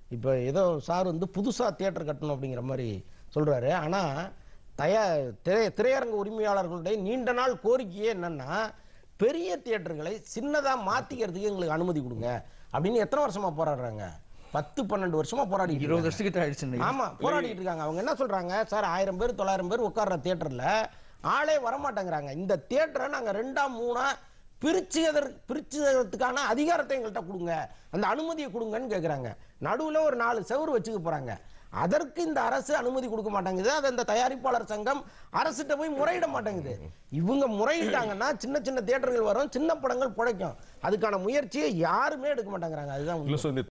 இப்போ ஏதோ சார் வந்து புதுசா தியேட்டர் கட்டணும் அப்படிங்கிற மாதிரி சொல்றாரு ஆனா தயா திரை திரையரங்க உரிமையாளர்களுடைய நீண்ட நாள் கோரிக்கையே என்னன்னா பெரிய தியேட்டர்களை சின்னதா மாத்திக்கிறதுக்கு எங்களுக்கு அனுமதி கொடுங்க அப்படின்னு எத்தனை வருஷமா போராடுறாங்க பத்து பன்னெண்டு வருஷமா போராடி இருபது வருஷத்துக்கிட்ட ஆயிடுச்சு ஆமா போராடிட்டு இருக்காங்க அவங்க என்ன சொல்றாங்க சார் ஆயிரம் பேர் தொள்ளாயிரம் பேர் உட்கார்ற தியேட்டர்ல ஆளே வரமாட்டேங்கிறாங்க இந்த தியேட்டரை நாங்க ரெண்டா மூணா பிரிச்சு பிரிச்சுறதுக்கான அதிகாரத்தை எங்கள்கிட்ட கொடுங்க அந்த அனுமதியை கொடுங்கன்னு கேக்குறாங்க நடுவுல ஒரு நாலு செவுரு வச்சுக்க போறாங்க அதற்கு இந்த அரசு அனுமதி கொடுக்க மாட்டேங்குது அது அந்த தயாரிப்பாளர் சங்கம் அரசிட்ட போய் முறையிட மாட்டேங்குது இவங்க முறையிட்டாங்கன்னா சின்ன சின்ன தியேட்டர்கள் வரும் சின்ன படங்கள் பிழைக்கும் அதுக்கான முயற்சியை யாருமே எடுக்க மாட்டேங்கிறாங்க அதுதான் உண்மை. இல்ல சார் இந்த